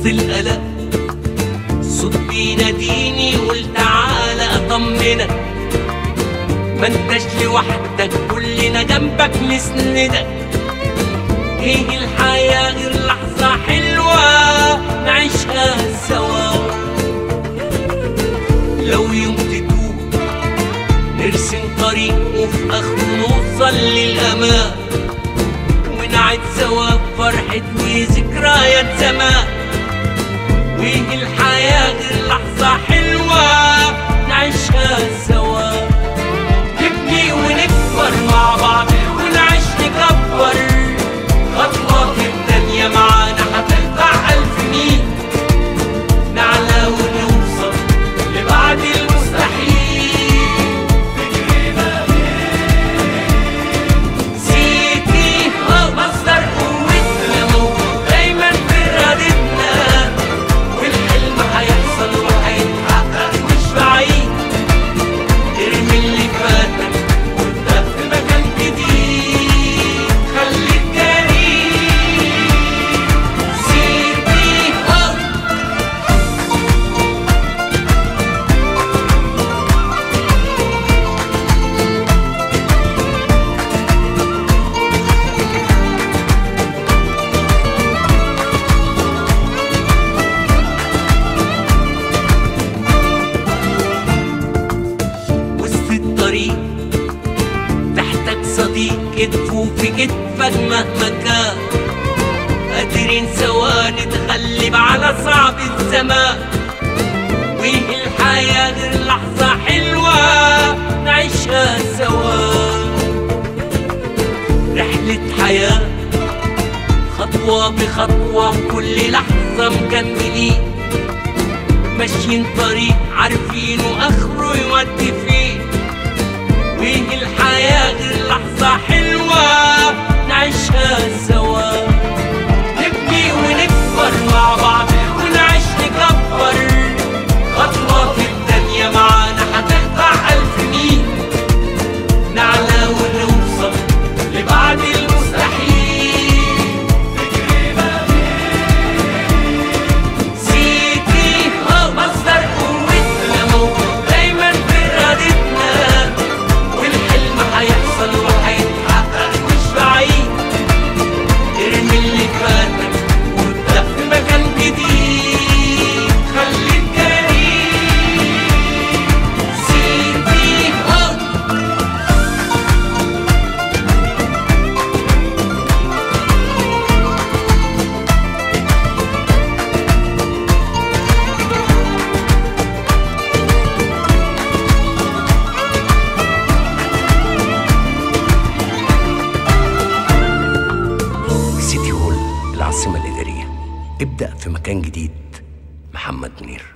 وسط القلق صوت بيناديني يقول تعالى اطمنك ما انتش لوحدك كلنا جنبك نسندك ايه الحياة غير لحظة حلوة نعيشها سوا لو يوم تتوه نرسم طريق وفي اخره نوصل للامان ونعد سوا بفرحة وذكريات زمان وايه الحياة غير لحظة حلوة نعيشها سوا نبني ونكبر مع بعض ونعيش نكبر خطوة في الدنيا معانا هتقطع ألف ميل نعلى ونوصل لبعد المستحيل سيتي هو مصدر قوتنا موجود دايما في إرادتنا والحلم هيحصل وهيتحقق مش بعيد ارمي اللي فاتك وابدأ في مكان جديد خليك جريء سيتي هو وسط الطريق تحتك صديق كتفه في كتفك مهما كان قادرين سوا نتغلب على صعب الزمان وايه الحياة غير لحظة حلوة نعيشها سوا رحلة حياة خطوة بخطوة وكل لحظة مكملين ماشيين طريق عارفينه اخره يودي فين وايه الحياة غير لحظة حلوة نعيشها سوا نبني ونكبر مع بعض ونعيش نكبر خطوة في الدنيا معانا هتقطع ألف ميل نعلى ونوصل لبعد المستحيل سيتي هو مصدر قوتنا موجود دايما في إرادتنا والحلم هيحصل وهيتحقق مش بعيد ارمي اللي فاتك وابدأ في مكان جديد خليك جريء سيتي هو سيتي هول العاصمة الإدارية ابدأ في مكان جديد محمد منير